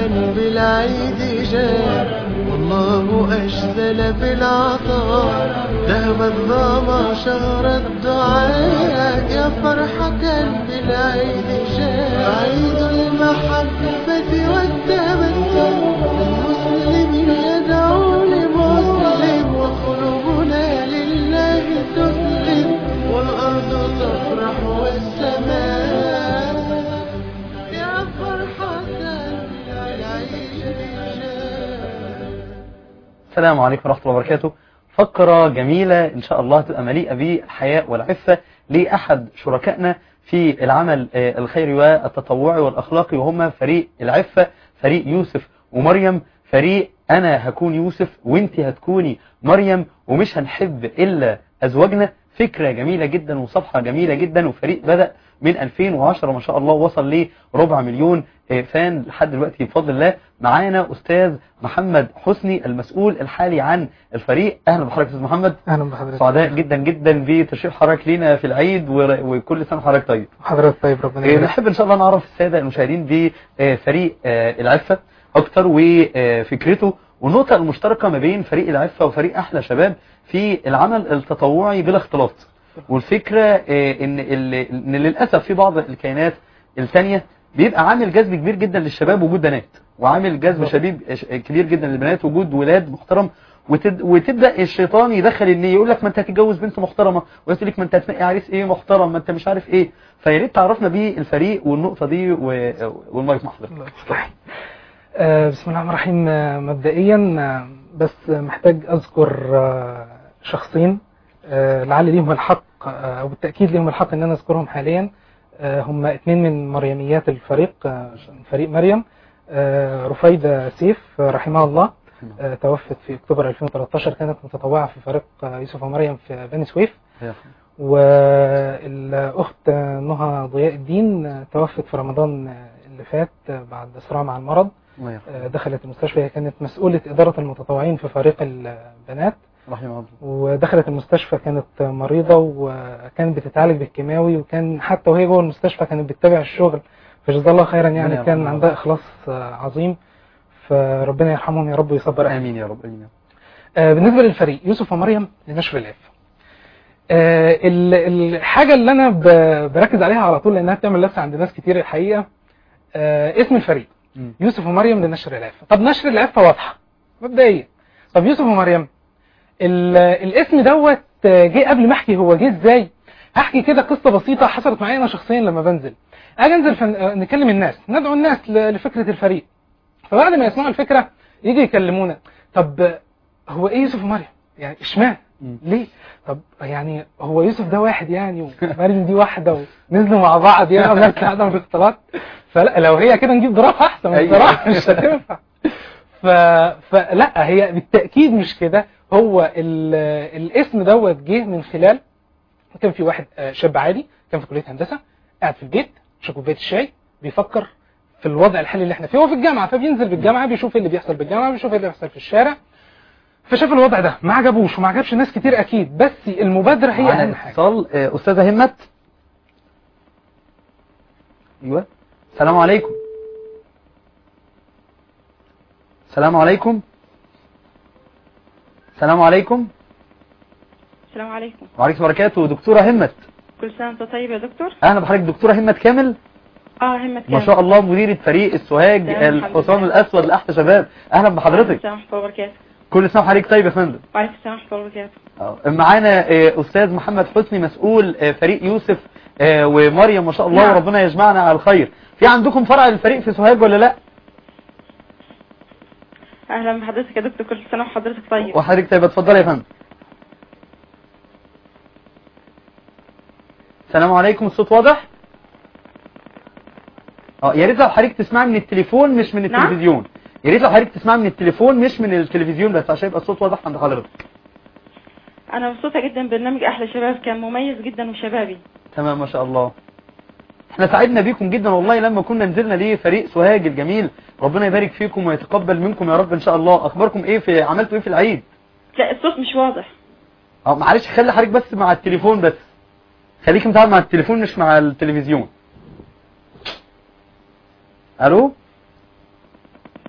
بالعيد جاء والله أجزل في العطاء ذهب الظما شهر الدعاء يا فرحة بالعيد جاء عيد المحبة والتبسم المسلم يدعو لمسلم وقلوبنا لله تسلم والأرض تفرح والسماء يا فرحة بالعيد جاء السلام عليكم ورحمة الله وبركاته فقرة جميلة إن شاء الله تبقى مليئة بالحياء والعفة لأحد شركائنا في العمل آه، الخيري والتطوعي والأخلاقي وهم فريق العفة فريق يوسف ومريم فريق أنا هكون يوسف وانت هتكوني مريم ومش هنحب إلا أزواجنا فكرة جميلة جدا وصفحة جميلة جدا وفريق بدأ من 2010 ما شاء الله وصل لربع مليون آه، فان لحد دلوقتي بفضل الله معانا أستاذ محمد حسني المسؤول الحالي عن الفريق أهلا بحضرتك أستاذ محمد اهلا بحضرتك سعداء جدا جدا بتشريف حضرتك لينا في العيد ور- وكل سنة حضرتك طيب حضرتك طيب ربنا آه، يبارك نحب ان شاء الله نعرف السادة المشاهدين بفريق آه، العفة اكتر وفكرته والنقطة المشتركة ما بين فريق العفة وفريق احلى شباب في العمل التطوعي بلا اختلاط والفكرة آه، ان ال- ان للأسف في بعض الكيانات الثانية بيبقى عامل جذب كبير جدا للشباب وجود بنات وعامل جذب بالظبط. شبيب ش- كبير جدا للبنات وجود ولاد محترم وتد... وتبدا الشيطان يدخل ان يقول لك ما انت هتتجوز بنت محترمه ويقول لك ما انت هتنقي عريس ايه محترم ما انت مش عارف ايه فيا ريت تعرفنا بيه الفريق والنقطه دي و... والمايك مع حضرتك الله يفتح. آه، بسم الله الرحمن الرحيم آه، مبدئيا آه، بس محتاج اذكر آه، شخصين آه، لعل ليهم الحق آه، او بالتاكيد ليهم الحق ان انا اذكرهم حاليا آه، هم اثنين من مريميات الفريق آه، من فريق مريم آه، رفيدة سيف آه، رحمها الله آه، توفت في اكتوبر 2013 كانت متطوعه في فريق آه، يوسف ومريم في بني سويف والأخت نهى ضياء الدين توفت في رمضان اللي فات بعد صراع مع المرض الله يرحمه دخلت المستشفى هي كانت مسؤولة إدارة المتطوعين في فريق البنات رحمه الله ودخلت المستشفى كانت مريضة وكانت بتتعالج بالكيماوي وكان حتى وهي جوه المستشفى كانت بتتابع الشغل فجزا الله خيرا ربنا يعني يرحمها. كان عندها إخلاص عظيم فربنا يرحمهم يا رب ويصبر أهلهم امين يا رب امين آه، بالنسبة للفريق يوسف ومريم لنشر العفة آه، ال- الحاجة اللي أنا ب- بركز عليها على طول لأنها بتعمل لسه عند ناس كتير الحقيقة آه، اسم الفريق مم. يوسف ومريم لنشر العفة طب نشر العفة واضحة مبدئيا طب يوسف ومريم ال- الاسم دوت آه، جه قبل ما احكي هو جه ازاي هحكي كده قصة بسيطة حصلت معايا أنا شخصيا لما بنزل أجي أنزل فن... آه، نكلم الناس ندعو الناس ل- لفكرة الفريق فبعد ما يسمعوا الفكرة يجي يكلمونا طب آه، هو ايه يوسف ومريم يعني اشمعنى مم. ليه طب يعني هو يوسف ده واحد يعني ومريم دي واحده ونزلوا مع بعض يعني ونرجع عدم الاختلاط فلا لو هي كده نجيب ضرافه احسن أيوة. بصراحه مش هتنفع ف... فلا هي بالتاكيد مش كده هو ال... الاسم دوت جه من خلال كان في واحد آه، شاب عادي كان في كليه هندسه قاعد في البيت شرب كوبايه الشاي بيفكر في الوضع الحالي اللي احنا فيه هو في الجامعه فبينزل بالجامعه بيشوف إيه اللي بيحصل بالجامعه بيشوف إيه اللي بيحصل في الشارع فشاف الوضع ده ما عجبوش وما عجبش ناس كتير اكيد بس المبادره هي معانا اهم حاجه اتصال آه، استاذه همت ايوه السلام عليكم السلام عليكم السلام عليكم السلام عليكم وعليكم وبركاته دكتورة همت كل سنة وانت طيب يا دكتور اهلا بحضرتك دكتورة همت كامل اه همت ما شاء الله مديرة فريق السوهاج تمام، الحمد الحصان لله. الاسود لاحلى شباب اهلا بحضرتك السلام ورحمة الله وبركاته كل سنة وحضرتك طيب يا فندم وعليكم السلام ورحمة الله وبركاته آه، معانا آه، استاذ محمد حسني مسؤول آه، فريق يوسف آه، ومريم ما شاء الله نعم. وربنا يجمعنا على الخير في عندكم فرع للفريق في سوهاج ولا لا اهلا بحضرتك يا دكتور كل سنة وحضرتك طيب وحضرتك طيب اتفضل يا فندم السلام عليكم الصوت واضح اه يا ريت لو حضرتك تسمع من التليفون مش من نعم. التلفزيون يا ريت لو حضرتك تسمع من التليفون مش من التلفزيون بس عشان يبقى الصوت واضح عند حضرتك انا مبسوطة جدا برنامج احلى شباب كان مميز جدا وشبابي تمام ما شاء الله احنا سعدنا بيكم جدا والله لما كنا نزلنا ليه فريق سوهاج الجميل ربنا يبارك فيكم ويتقبل منكم يا رب ان شاء الله اخباركم ايه في عملتوا ايه في العيد لا الصوت مش واضح اه معلش خلي حضرتك بس مع التليفون بس خليك متابع مع التليفون مش مع التلفزيون الو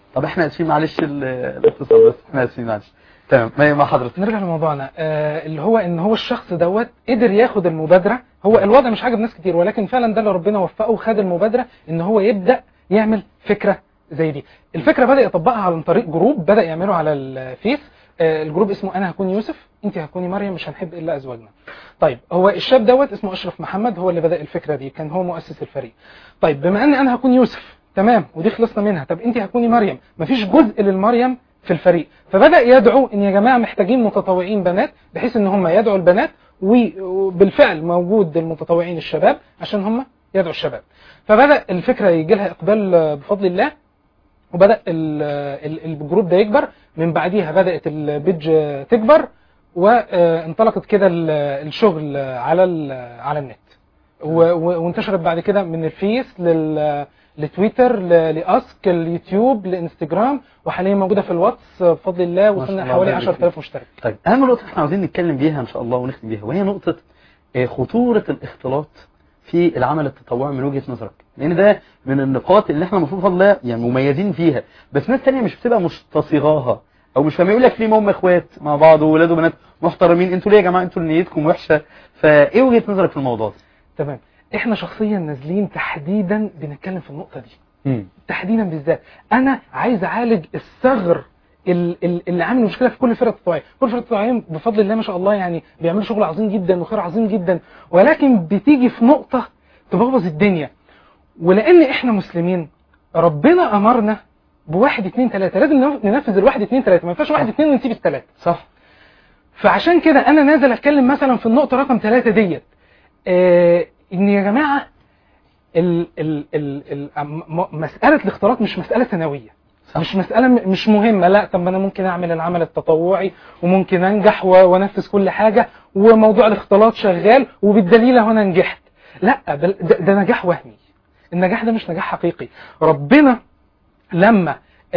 طب احنا اسفين معلش ال- الاتصال بس احنا اسفين معلش تمام ما مع حضرتك نرجع لموضوعنا آه اللي هو ان هو الشخص دوت قدر ياخد المبادره هو الوضع مش عاجب ناس كتير ولكن فعلا ده اللي ربنا وفقه وخد المبادره ان هو يبدا يعمل فكره زي دي الفكره بدا يطبقها عن طريق جروب بدا يعمله على الفيس آه الجروب اسمه انا هكون يوسف انت هكوني مريم مش هنحب الا ازواجنا طيب هو الشاب دوت اسمه اشرف محمد هو اللي بدا الفكره دي كان هو مؤسس الفريق طيب بما ان انا هكون يوسف تمام ودي خلصنا منها طب انت هكوني مريم مفيش جزء للمريم في الفريق فبدا يدعو ان يا جماعه محتاجين متطوعين بنات بحيث ان هم يدعوا البنات وبالفعل موجود المتطوعين الشباب عشان هم يدعوا الشباب فبدا الفكره يجي لها اقبال آه، بفضل الله وبدا ال- ال- الجروب ده يكبر من بعديها بدات البيج آه، تكبر وانطلقت كده ال- الشغل على ال- على النت و- و- وانتشرت بعد كده من الفيس لل لتويتر ل- لاسك اليوتيوب لانستجرام وحاليا موجوده في الواتس بفضل الله شاء وصلنا الله، حوالي بارك 10000 مشترك طيب اهم نقطه احنا عاوزين نتكلم بيها ان شاء الله ونختم بيها وهي نقطه آه، خطوره الاختلاط في العمل التطوعي من وجهه نظرك لان ده من النقاط اللي احنا المفروض بفضل الله يعني مميزين فيها بس ناس تانية مش بتبقى مستصيغاها او مش فاهم يقول لك ليه ما هم اخوات مع بعض وولاد وبنات محترمين انتوا ليه يا جماعه انتوا اللي نيتكم وحشه فايه وجهه نظرك في الموضوع ده؟ تمام احنا شخصيا نازلين تحديدا بنتكلم في النقطه دي مم. تحديدا بالذات انا عايز اعالج الثغر ال- ال- اللي عامل مشكله في كل الفرق التطوعيه كل الفرق التطوعيه بفضل الله ما شاء الله يعني بيعملوا شغل عظيم جدا وخير عظيم جدا ولكن بتيجي في نقطه تبوظ الدنيا ولان احنا مسلمين ربنا امرنا بواحد اتنين تلاته لازم ننف- ننفذ الواحد اتنين تلاته ما ينفعش واحد اتنين ونسيب التلاته صح فعشان كده انا نازل اتكلم مثلا في النقطه رقم ثلاثة ديت آه ان يا جماعه ال ال ال ال م- مساله الاختلاط مش مساله ثانويه صح. مش مساله م- مش مهمه لا طب ما انا ممكن اعمل العمل التطوعي وممكن انجح و- وانفذ كل حاجه وموضوع الاختلاط شغال وبالدليل اهو انا نجحت لا بل- ده, ده نجاح وهمي النجاح ده مش نجاح حقيقي ربنا لما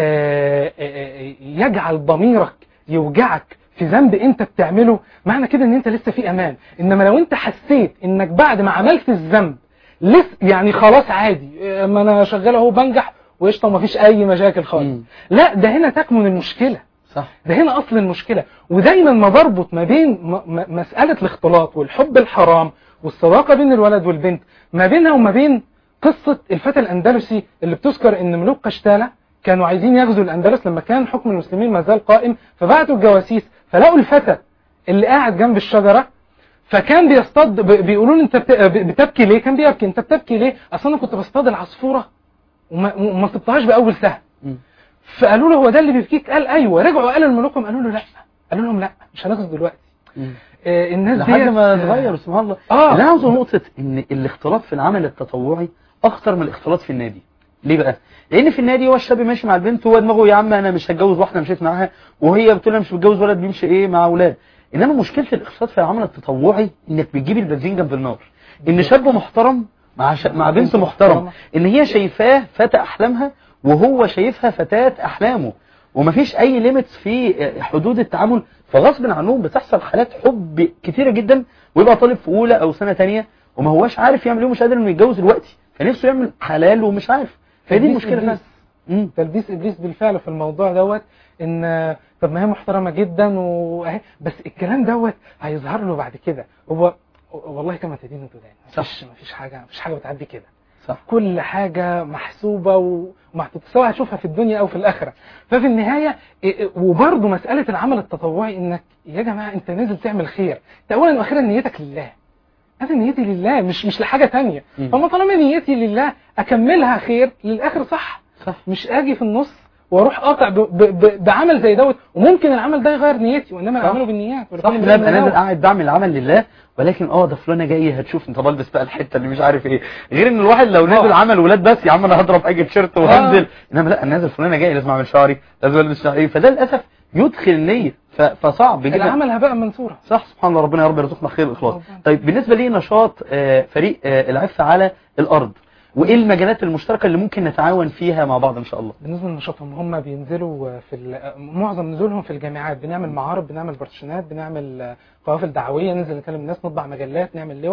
آه، آه، آه، يجعل ضميرك يوجعك في ذنب انت بتعمله معنى كده ان انت لسه في امان انما لو انت حسيت انك بعد ما عملت الذنب لسه يعني خلاص عادي آه، ما انا شغال اهو بنجح وقشطه ومفيش اي مشاكل خالص مم. لا ده هنا تكمن المشكله صح ده هنا اصل المشكله ودايما ما بربط ما بين م- م- مساله الاختلاط والحب الحرام والصداقه بين الولد والبنت ما بينها وما بين قصه الفتى الاندلسي اللي بتذكر ان ملوك قشتاله كانوا عايزين يغزوا الاندلس لما كان حكم المسلمين ما زال قائم فبعتوا الجواسيس فلقوا الفتى اللي قاعد جنب الشجره فكان بيصطاد ب- بيقولوا له انت بت- ب- بتبكي ليه كان بيبكي انت بتبكي ليه اصل انا كنت بصطاد العصفوره وما, وما صدتهاش باول سهم مم. فقالوا له هو ده اللي بيبكيك قال ايوه رجعوا قالوا لملوكهم قالوا له لا قالوا لهم لا مش هنغزو دلوقتي مم. آه الناس لحد ديت ما آه، اتغير سبحان الله آه. اللي انا عاوزه نقطه ان الاختلاط في العمل التطوعي اخطر من الاختلاط في النادي ليه بقى لان في النادي هو الشاب ماشي مع البنت وهو دماغه يا عم انا مش هتجوز واحده مشيت معاها وهي بتقول انا مش متجوز ولد بيمشي ايه مع اولاد انما مشكله الاختلاط في العمل التطوعي انك بتجيب البنزين جنب النار ان شاب محترم مع ش... مع بنت محترم ان هي شايفاه فتى احلامها وهو شايفها فتاه احلامه ومفيش اي ليميتس في حدود التعامل فغصب عنهم بتحصل حالات حب كتيره جدا ويبقى طالب في اولى او سنه تانية وما هوش عارف يعمل ايه ومش قادر انه يتجوز دلوقتي فنفسه يعمل حلال ومش عارف فهي دي تلبيس المشكله فعلا إبليس. مم. تلبيس ابليس بالفعل في الموضوع دوت ان آه، طب ما هي محترمه جدا وأهي بس الكلام دوت هيظهر له بعد كده هو والله كما تدين انتوا داين مفيش مفيش حاجه مفيش حاجه بتعدي كده صح كل حاجة محسوبة ومحطوطة سواء هتشوفها في الدنيا أو في الآخرة ففي النهاية إيه، إيه، وبرضه مسألة العمل التطوعي إنك يا جماعة أنت نازل تعمل خير أنت أولا وأخيرا نيتك لله أنا نيتي لله مش مش لحاجة تانية مم. فما طالما نيتي لله أكملها خير للآخر صح صح مش أجي في النص واروح قاطع ب- ب- ب- بعمل زي دوت وممكن العمل ده يغير نيتي وانما صح. اعمله بالنيات صح لا ابقى نازل قاعد بعمل العمل لله ولكن اه ده فلانه جايه هتشوف انت بلبس بقى الحته اللي مش عارف ايه غير ان الواحد لو نازل آه. عمل ولاد بس يا عم انا هضرب اي تيشيرت وهنزل انما لا انا نازل فلانه جايه لازم اعمل شعري لازم البس شعري فده للاسف يدخل النيه ف- فصعب جدا العمل هباء منصورة صح سبحان الله ربنا يا رب يرزقنا خير الاخلاص ربنا. طيب بالنسبه لي نشاط آه، فريق آه، العفه على الارض وايه المجالات المشتركه اللي ممكن نتعاون فيها مع بعض ان شاء الله بالنسبه لنشاطهم هم بينزلوا في ال- معظم نزولهم في الجامعات بنعمل معارض بنعمل بارتيشنات بنعمل قوافل دعويه ننزل نكلم الناس نطبع مجلات نعمل لوح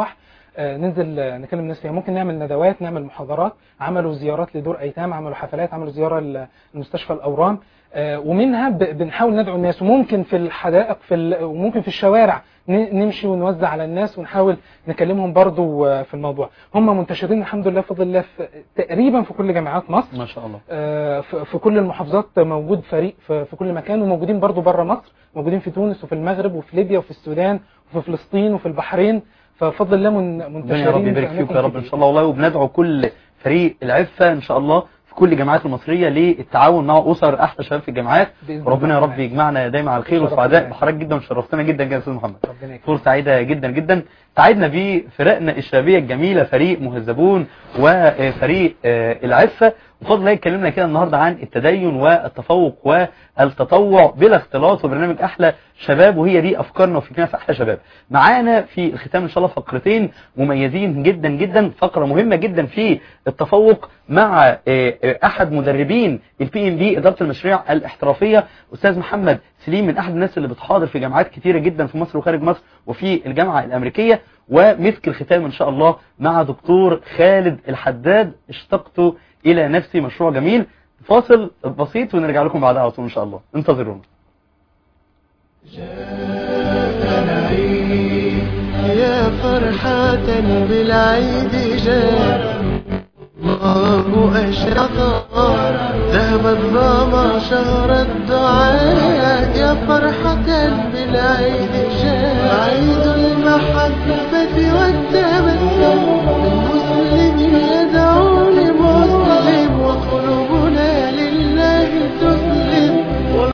آه، ننزل آه، نكلم الناس فيها ممكن نعمل ندوات نعمل محاضرات عملوا زيارات لدور ايتام عملوا حفلات عملوا زياره لمستشفى الاورام آه، ومنها ب- بنحاول ندعو الناس وممكن في الحدائق في ال- وممكن في الشوارع ن- نمشي ونوزع على الناس ونحاول نكلمهم برضو آه، في الموضوع هم منتشرين الحمد لله بفضل الله في تقريبا في كل جامعات مصر ما شاء الله آه، في في كل المحافظات موجود فريق في في كل مكان وموجودين برضو بره مصر موجودين في تونس وفي المغرب وفي ليبيا وفي السودان وفي فلسطين وفي البحرين فبفضل الله من- ربنا منتشرين يا رب يبارك في فيك أماكن يا رب كتير. ان شاء الله والله وبندعو كل فريق العفه ان شاء الله في كل الجامعات المصريه للتعاون مع اسر احلى شباب في الجامعات بإذن وربنا يا الله. رب يجمعنا دايما على الخير شرف وسعداء لنا. بحضرتك جدا وشرفتنا جدا يا استاذ محمد ربنا يكرمك. فرصه سعيده جدا جدا سعدنا بفرقنا الشبابيه الجميله فريق مهذبون وفريق آه، العفه وفضل الله اتكلمنا كده النهارده عن التدين والتفوق والتطوع بلا اختلاط وبرنامج احلى شباب وهي دي افكارنا وفكرنا في احلى شباب معانا في الختام ان شاء الله فقرتين مميزين جدا جدا فقره مهمه جدا في التفوق مع آه، آه، احد مدربين البي ام بي اداره المشاريع الاحترافيه استاذ محمد سليم من احد الناس اللي بتحاضر في جامعات كتيره جدا في مصر وخارج مصر وفي الجامعه الامريكيه ومسك الختام ان شاء الله مع دكتور خالد الحداد اشتقت الى نفسي مشروع جميل فاصل بسيط ونرجع لكم بعدها على طول ان شاء الله انتظرونا يا فرحة بالعيد جاء الله أشرق ذهب الظما شهر الدعاء يا فرحة بالعيد